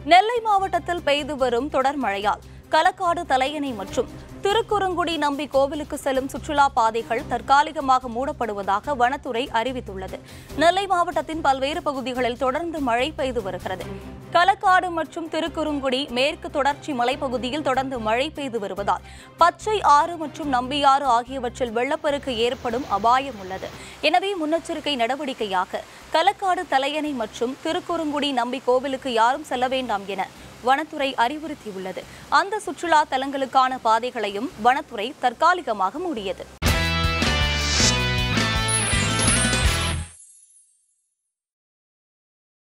நெல்லை மாவட்டத்தில் பெய்து வரும் தொடர் மழையால் களக்காடு தலையணை மற்றும் திருக்குறுங்குடி நம்பி கோவிலுக்கு செல்லும் சுற்றுலா பாதைகள் தற்காலிகமாக மூடப்படுவதாக வனத்துறை அறிவித்துள்ளது நெல்லை மாவட்டத்தின் பல்வேறு பகுதிகளில் தொடர்ந்து மழை பெய்து வருகிறது களக்காடு மற்றும் திருக்குறுங்குடி மேற்கு தொடர்ச்சி மலைப்பகுதியில் தொடர்ந்து மழை பெய்து வருவதால் பச்சை ஆறு மற்றும் நம்பியாறு ஆகியவற்றில் வெள்ளப்பெருக்கு ஏற்படும் அபாயம் உள்ளது எனவே முன்னெச்சரிக்கை நடவடிக்கையாக களக்காடு தலையணை மற்றும் திருக்குறுங்குடி நம்பி கோவிலுக்கு யாரும் செல்ல வேண்டாம் என வனத்துறை அறிவுறுத்தியுள்ளது அந்த சுற்றுலா தலங்களுக்கான பாதைகளையும் வனத்துறை தற்காலிகமாக மூடியது